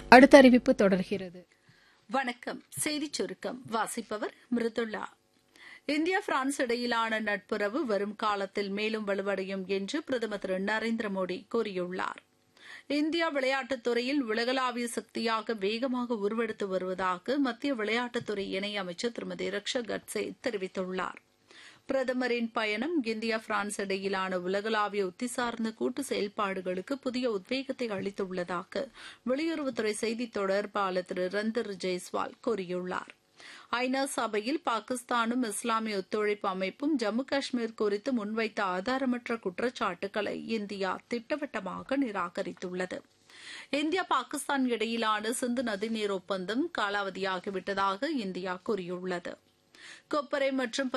அடுத்த அறிவிப்பு தொடர்கிறது வணக்கம் செய்திச் சுருக்கம் வாசிப்பவர் மிருதுளா இந்தியா பிரான்ஸ் இடையிலான நட்புறவு வரும் காலத்தில் மேலும் வலுவடையும் என்று பிரதமர் திரு நரேந்திர மோடி கூறியுள்ளார் இந்தியா விளையாட்டுத் துறையில் உலகளாவிய சக்தியாக வேகமாக உருவெடுத்து வருவதாக மத்திய விளையாட்டுத்துறை இணையமைச்சர் திருமதி ரிக்ஷா கட்சே தெரிவித்துள்ளார் பிரதமரின் பயணம் இந்தியா பிரான்ஸ் இடையிலான உலகளாவிய உத்தி சார்ந்த கூட்டு செயல்பாடுகளுக்கு புதிய உத்வேகத்தை அளித்துள்ளதாக வெளியுறவுத்துறை செய்தித் தொடர்பாளர் திரு ரந்தர் ஜெய்ஸ்வால் கூறியுள்ளார் ஐநா சபையில் பாகிஸ்தானும் இஸ்லாமிய ஒத்துழைப்பு அமைப்பும் ஜம்மு காஷ்மீர் குறித்து முன்வைத்த ஆதாரமற்ற குற்றச்சாட்டுகளை இந்தியா திட்டவட்டமாக நிராகரித்துள்ளது இந்தியா பாகிஸ்தான் இடையிலான சிந்து நதிநீர் ஒப்பந்தம் காலாவதியாகிவிட்டதாக இந்தியா கூறியுள்ளது கொப்பரை மற்றும்